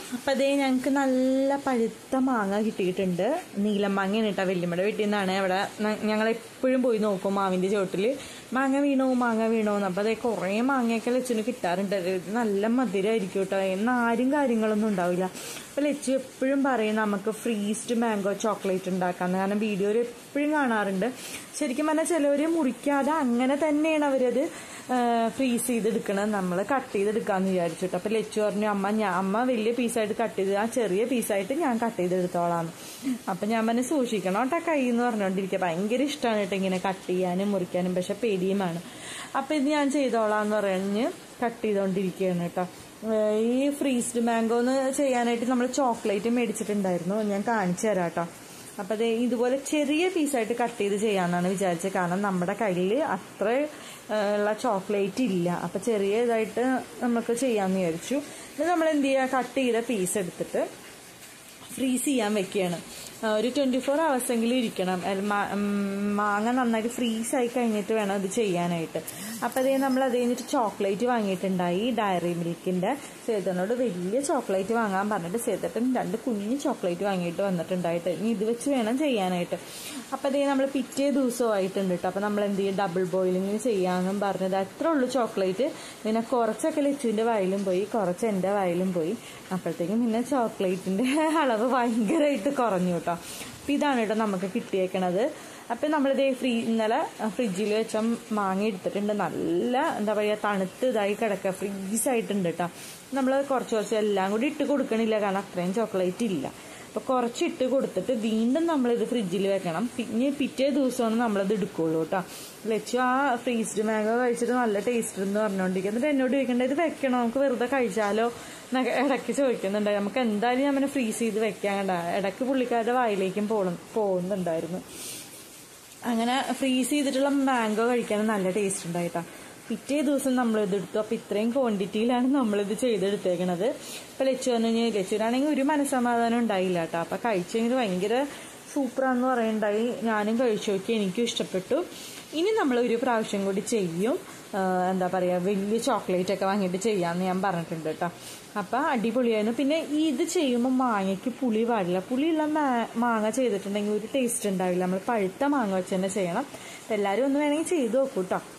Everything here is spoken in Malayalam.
അപ്പം അതേ ഞങ്ങൾക്ക് നല്ല പഴുത്ത മാങ്ങ കിട്ടിയിട്ടുണ്ട് നീലം മാങ്ങയാണ് കേട്ടോ വല്യമ്മയുടെ വീട്ടിൽ നിന്നാണ് അവിടെ ഞങ്ങൾ എപ്പോഴും പോയി നോക്കും മാവിൻ്റെ ചോട്ടിൽ മാങ്ങ വീണോ മാങ്ങ വീണോ എന്ന് അപ്പം അതേ കുറേ മാങ്ങയൊക്കെ ലച്ചുന് കിട്ടാറുണ്ട് ഇത് നല്ല മധുരമായിരിക്കും കേട്ടോ എന്നാരും കാര്യങ്ങളൊന്നും ഉണ്ടാവില്ല അപ്പോൾ ലച്ചു എപ്പോഴും പറയും നമുക്ക് ഫ്രീസ്ഡ് മാംഗോ ചോക്ലേറ്റ് ഉണ്ടാക്കാമെന്ന് കാരണം വീഡിയോയിൽ എപ്പോഴും കാണാറുണ്ട് ശരിക്കും പറഞ്ഞാൽ ചിലവർ മുറിക്കാതെ അങ്ങനെ തന്നെയാണ് അവരത് ഫ്രീസ് ചെയ്തെടുക്കണം നമ്മൾ കട്ട് ചെയ്തെടുക്കാമെന്ന് വിചാരിച്ചിട്ട് അപ്പോൾ ലച്ചു പറഞ്ഞു അമ്മ ഞാൻ അമ്മ വലിയ പീസായിട്ട് കട്ട് ചെയ്ത് ആ ചെറിയ പീസായിട്ട് ഞാൻ കട്ട് ചെയ്തെടുത്തോളാം അപ്പം ഞാൻ പറഞ്ഞു സൂക്ഷിക്കണം കേട്ടോ കൈ എന്ന് പറഞ്ഞുകൊണ്ടിരിക്കുക ഭയങ്കര ഇഷ്ടമാണ് കേട്ടോ ഇങ്ങനെ കട്ട് ചെയ്യാനും മുറിക്കാനും പക്ഷെ പേടിയുമാണ് അപ്പം ഇത് ഞാൻ ചെയ്തോളാം എന്ന് പറഞ്ഞ് കട്ട് ചെയ്തുകൊണ്ടിരിക്കുകയാണ് കേട്ടോ ഈ ഫ്രീസ്ഡ് മാംഗോന്ന് ചെയ്യാനായിട്ട് നമ്മൾ ചോക്ലേറ്റ് മേടിച്ചിട്ടുണ്ടായിരുന്നു ഞാൻ കാണിച്ചു തരാം കേട്ടോ അപ്പം അത് ഇതുപോലെ ചെറിയ പീസായിട്ട് കട്ട് ചെയ്ത് ചെയ്യാമെന്നാണ് വിചാരിച്ചത് കാരണം നമ്മുടെ കയ്യിൽ അത്ര ഉള്ള ചോക്ലേറ്റ് ഇല്ല അപ്പം ചെറിയ ഇതായിട്ട് നമുക്ക് ചെയ്യാമെന്ന് വിചാരിച്ചു ഇത് നമ്മൾ എന്ത് ചെയ്യുക കട്ട് ചെയ്ത പീസ് എടുത്തിട്ട് ഫ്രീസ് ചെയ്യാൻ വെക്കുകയാണ് ഒരു ട്വൻറ്റി ഫോർ എങ്കിലും ഇരിക്കണം മാങ്ങ നന്നായിട്ട് ഫ്രീസ് ആയി കഴിഞ്ഞിട്ട് വേണം ഇത് ചെയ്യാനായിട്ട് അപ്പോൾ അതേ നമ്മൾ അത് കഴിഞ്ഞിട്ട് ചോക്ലേറ്റ് വാങ്ങിയിട്ടുണ്ടായി ഡയറി മിൽക്കിൻ്റെ സേതനോട് വലിയ ചോക്ലേറ്റ് വാങ്ങാൻ പറഞ്ഞിട്ട് സേതട്ടൻ രണ്ട് കുഞ്ഞ് ചോക്ലേറ്റ് വാങ്ങിയിട്ട് വന്നിട്ടുണ്ടായിട്ട് ഇനി ഇത് വെച്ച് വേണം ചെയ്യാനായിട്ട് അപ്പോൾ അതേ നമ്മൾ പിറ്റേ ദിവസമായിട്ടുണ്ട് കേട്ടോ അപ്പോൾ നമ്മൾ എന്ത് ചെയ്യും ഡബിൾ ബോയിലിംഗ് ചെയ്യാമെന്നും പറഞ്ഞത് അത്ര ഉള്ളൂ ചോക്ലേറ്റ് പിന്നെ കുറച്ചൊക്കെ ലച്ചുവിൻ്റെ വയലും പോയി കുറച്ച് എൻ്റെ വയലും പോയി അപ്പോഴത്തേക്കും പിന്നെ ചോക്ലേറ്റിൻ്റെ അളവ് ഭയങ്കരമായിട്ട് കുറഞ്ഞു കേട്ടോ അപ്പം ഇതാണ് കേട്ടോ നമുക്ക് കിട്ടിയേക്കണത് അപ്പം നമ്മളിത് ഫ്രീ ഇന്നലെ ഫ്രിഡ്ജിൽ വെച്ച മാങ്ങ എടുത്തിട്ടുണ്ട് നല്ല എന്താ പറയുക തണുത്ത് ഇതായി കിടക്കുക ഫ്രീസായിട്ടുണ്ട് കേട്ടോ നമ്മൾ കുറച്ച് കുറച്ച് എല്ലാം കൂടി ഇട്ട് കൊടുക്കണില്ല കാരണം അത്രയും ചോക്ലേറ്റ് ഇല്ല അപ്പോൾ കുറച്ച് ഇട്ട് കൊടുത്തിട്ട് വീണ്ടും നമ്മളിത് ഫ്രിഡ്ജിൽ വെക്കണം പിന്നെ പിറ്റേ ദിവസമാണ് നമ്മളത് എടുക്കുള്ളൂ കേട്ടോ ലച്ചു ആ ഫ്രീസ്ഡ് മാംഗോ കഴിച്ചിട്ട് നല്ല ടേസ്റ്റ് എന്ന് പറഞ്ഞുകൊണ്ടിരിക്കുക എന്നിട്ട് എന്നോട് ചോദിക്കേണ്ടത് ഇത് വെക്കണോ നമുക്ക് വെറുതെ കഴിച്ചാലോ എന്നൊക്കെ ഇടയ്ക്ക് ചോദിക്കുന്നുണ്ട് നമുക്ക് എന്തായാലും ഞാൻ ഫ്രീസ് ചെയ്ത് വെക്കാൻ കണ്ട ഇടയ്ക്ക് പുള്ളിക്കാരുടെ വായിലേക്കും പോകുന്നുണ്ടായിരുന്നു അങ്ങനെ ഫ്രീസ് ചെയ്തിട്ടുള്ള മാംഗോ കഴിക്കാൻ നല്ല ടേസ്റ്റ് ഉണ്ടായിട്ടാ പിറ്റേ ദിവസം നമ്മൾ ഇത് എടുത്തു അപ്പോൾ ഇത്രയും ക്വാണ്ടിറ്റിയിലാണ് നമ്മളിത് ചെയ്തെടുത്തേക്കണത് ഇപ്പോൾ ലച്ചു പറഞ്ഞു കഴിഞ്ഞാൽ ലച്ചുവിനാണെങ്കിൽ ഒരു മനസ്സമാധാനം ഉണ്ടായില്ല കേട്ടോ അപ്പോൾ കഴിച്ചെങ്കിൽ ഭയങ്കര സൂപ്പറാന്ന് പറയുണ്ടായി ഞാനും കഴിച്ചു നോക്കി എനിക്കും ഇഷ്ടപ്പെട്ടു ഇനി നമ്മൾ ഒരു പ്രാവശ്യം കൂടി ചെയ്യും എന്താ പറയുക വലിയ ചോക്ലേറ്റ് ഒക്കെ വാങ്ങിയിട്ട് ചെയ്യാമെന്ന് ഞാൻ പറഞ്ഞിട്ടുണ്ട് കേട്ടോ അപ്പം അടിപൊളിയായിരുന്നു പിന്നെ ഇത് ചെയ്യുമ്പോൾ മാങ്ങയ്ക്ക് പുളി പാടില്ല പുളിയുള്ള മാങ്ങ ചെയ്തിട്ടുണ്ടെങ്കിൽ ഒരു ടേസ്റ്റ് ഉണ്ടാവില്ല നമ്മൾ പഴുത്ത മാങ്ങ വെച്ച് തന്നെ ചെയ്യണം എല്ലാവരും ഒന്ന് വേണമെങ്കിൽ ചെയ്ത് നോക്കൂ കേട്ടോ